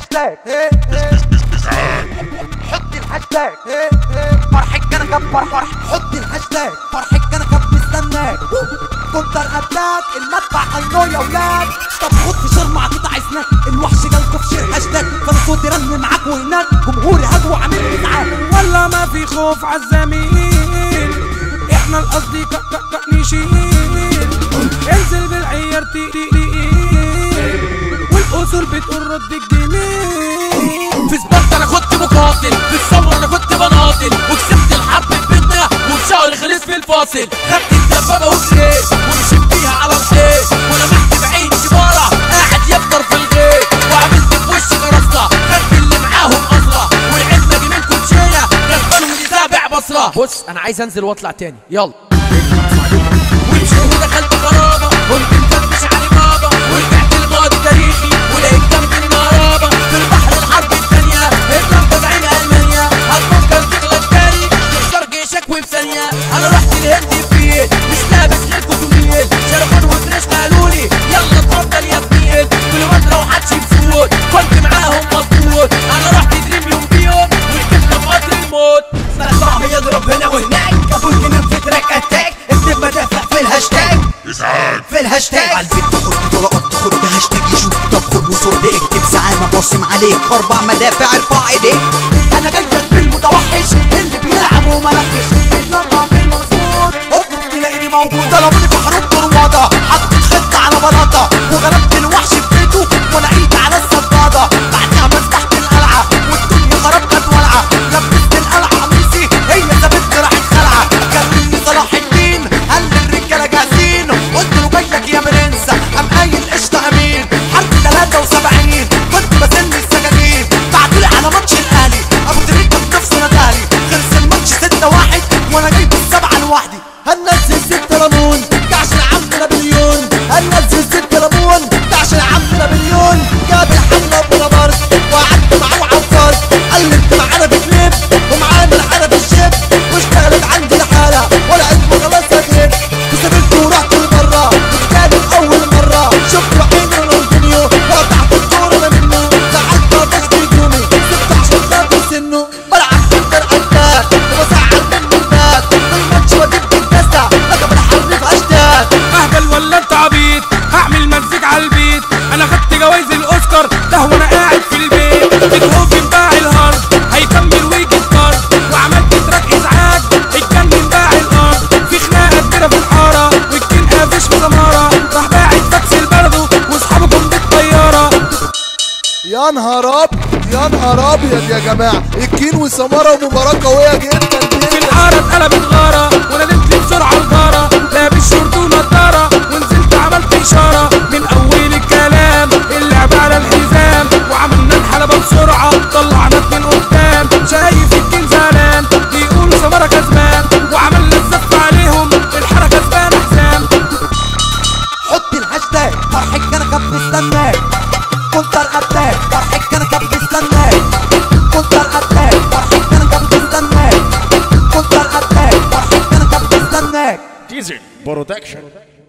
الهاشتاج حط الهاشتاج فرحك انا كب فرح فرح حط الهاشتاج فرحك انا كب مستناك كونتر اتاك المدفع هينو يا ولاد طب خد في شر مع قطع سناك الوحش جالكوا في شير هاشتاج فانا صوتي رن معاك وهناك جمهوري هجوة عامل ازعاج والله ما في خوف عالزميل احنا الاصدقاء ك- ك- نشيل انزل بالعيار تقيل والاصول بتقول رد الجميل في سبارتا انا كنت مقاتل في الثوره انا كنت بناضل وكسبت الحرب في بيتنا وبشهر خلص في الفاصل خدت الدبابه وجريت ومشيت بيها على الخيط ولمحت بعيني شباره قاعد يفطر في الغيط وعملت في وشي جرسطه خدت اللي معاهم اصلا والعلم اجي منكم شيله كان تابع بصره بص انا عايز انزل واطلع تاني يلا ومشيت ودخلت خرابه قلت مفرفش علي بابا ورجعت الماضي تاريخي ولقيت جنبي نارابه في البحر الحرب الثانيه اضرب بعين المانيا هتفكر تغلط تاني تكسر جيشك وفي ثانيه انا رحت الهند فين مش لابس غير كوتونيل شرفان وفريش قالولي يلا اتفضل يا بنيل في الوقت لو حدش يفوت كنت معاهم مظبوط انا رحت دريم يوم بيوم وركبت في قطر الموت صعب يضرب هنا وهناك ابو الجنان في تراك اتاك اكتب مدافع في الهاشتاج في الهاشتاج عالبيت تاخد بطولات تاخد هاشتاج يشوف طب خد وصورة اكتب ساعة بصم عليك اربع مدافع ارفع ايديك انا جاي لك بالمتوحش اللي بيلعب وملكش بيتنطع بالمظبوط اطلب تلاقيني موجود ضربني في حروب طروادة حطيت خطة على بلاطة وغلبت الوحش في بيته ونقلت على الصدادة بعدها مسحت القلعة والدنيا خراب كانت والعة لبست القلعة قميصي هي سابتني راحت خلعة كلمني صلاح الدين قال لي الرجالة جاهزين قلت له جاي لك يا برنس قام قايل قشطة امين حرب 73 كنت بسن السجاجين بعتولي على ماتش الاهلي ابو تريكة بنفسه ندالي خلص الماتش 6 1 وانا جايب السبعة لوحدي هننزل ست ليمون كعش العم نابليون هننزل ست ليمون كعش العم نابليون جاب الحملة بلابارد وقعدت معاه وعفرت قال لي انت معانا في كليب ومعانا معانا في الشيب واشتغلت عندي الحالة ولا اسمه خلاص هديت وسافرت ورحت لبرا كانت اول مرة شفت وحيد رونالدينيو وقطعت الكورة انا منه زعلت ما بقاش بيجوني سبت عشان خاطر سنه بلعب كنتر اتاك وبساعد من الناس الماتش وجبت الكاسة رقم الحرف اشتات اهبل ولا انت عبيط هعمل مزيك على البيت انا خدت جوايز الاوسكار ده وانا قاعد في البيت بيتهوفن باع الهارد هيكمل ويجي الكارد وعملت تراك ازعاج اتجنن باع الارض في خناقه كبيره في الحاره والكين قافش في زماره راح باعت تاكسي لبلده واصحابه جم بالطياره يا نهار ابيض يا نهار ابيض يا جماعه الكين وسماره ومباراه قويه جدا في جدا الحاره اتقلبت غاره وانا نمت بسرعه الغاره لابس شورت ونضاره ونزلت عملت اشاره من اول الكلام اللعب على الحزام وعملنا الحلبه بسرعه طلعنا اتنين قدام شايف الكين زعلان بيقول سمره كسبان وعملنا الزف عليهم الحاره كسبانه حزام حط الهاشتاج فرحك انا كاب مستناك كونتر اتاك فرحك انا كاب مستناك كونتر اتاك فرحك انا كاب مستناك كونتر اتاك فرحك انا كاب مستناك Teaser Production